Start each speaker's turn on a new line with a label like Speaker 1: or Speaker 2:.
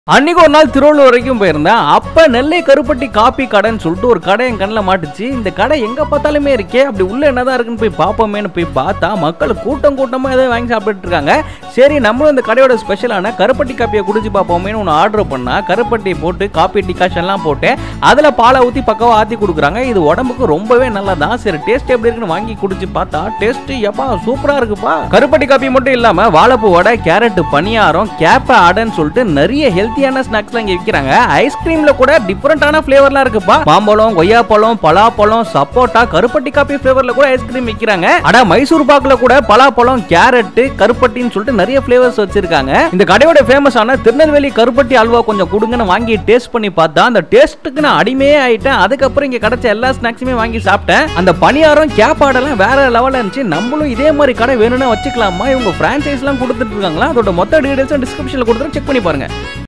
Speaker 1: அன்னைக்கு ஒரு நாள் திருவள்ளூர் வரைக்கும் போயிருந்தேன் அப்ப நெல்லை கருப்பட்டி காப்பி கடைன்னு சொல்லிட்டு ஒரு கடை என் கண்ணில் மாட்டுச்சு இந்த கடை எங்க பார்த்தாலுமே இருக்கே அப்படி உள்ள என்னதான் இருக்குன்னு போய் பார்ப்போமேன்னு போய் பார்த்தா மக்கள் கூட்டம் கூட்டமா ஏதோ வாங்கி சாப்பிட்டுட்டு இருக்காங்க சரி நம்மளும் இந்த கடையோட ஸ்பெஷலான கருப்பட்டி காப்பியை குடிச்சு பார்ப்போமேன்னு ஒன்று ஆர்டர் பண்ணா கருப்பட்டி போட்டு காப்பி டிகாஷன்லாம் போட்டு அதில் பாலை ஊற்றி பக்கவா ஆற்றி கொடுக்குறாங்க இது உடம்புக்கு ரொம்பவே நல்லதான் சரி டேஸ்ட் எப்படி இருக்குன்னு வாங்கி குடிச்சு பார்த்தா டேஸ்ட் எப்பா சூப்பரா இருக்குப்பா கருப்பட்டி காப்பி மட்டும் இல்லாம வாழைப்பூ வடை கேரட் பணியாரம் கேப்ப அடைன்னு சொல்லிட்டு நிறைய ஹெல்த்தியான ஸ்நாக்ஸ்லாம் இங்க விற்கிறாங்க ஐஸ்கிரீம்ல கூட டிஃப்ரெண்டான ஃபிளேவர்லாம் இருக்குப்பா மாம்பழம் கொய்யாப்பழம் பலாப்பழம் சப்போட்டா கருப்பட்டி காப்பி ஃபிளேவர்ல கூட ஐஸ்கிரீம் விற்கிறாங்க அட மைசூர் பாக்குல கூட பலாப்பழம் கேரட் கருப்பட்டின்னு சொல்லிட்டு நிறைய ஃபிளேவர்ஸ் வச்சிருக்காங்க இந்த கடையோட ஃபேமஸான திருநெல்வேலி கருப்பட்டி அல்வா கொஞ்சம் கொடுங்கன்னு வாங்கி டேஸ்ட் பண்ணி பார்த்தா அந்த டேஸ்ட்டுக்கு நான் அடிமையே ஆயிட்டேன் அதுக்கப்புறம் இங்க கிடைச்ச எல்லா ஸ்நாக்ஸுமே வாங்கி சாப்பிட்டேன் அந்த பணியாரம் கேப்பாடெல்லாம் வேற லெவல்ல இருந்துச்சு நம்மளும் இதே மாதிரி கடை வேணும்னா வச்சுக்கலாமா இவங்க பிரான்ச்சைஸ்லாம் கொடுத்துட்டு இருக்காங்களா அதோட மொத்த டீடைல்ஸும் டிஸ்கிரிப்ஷன்ல கொடுத்துட்டு செக் பண்ணி பாருங்க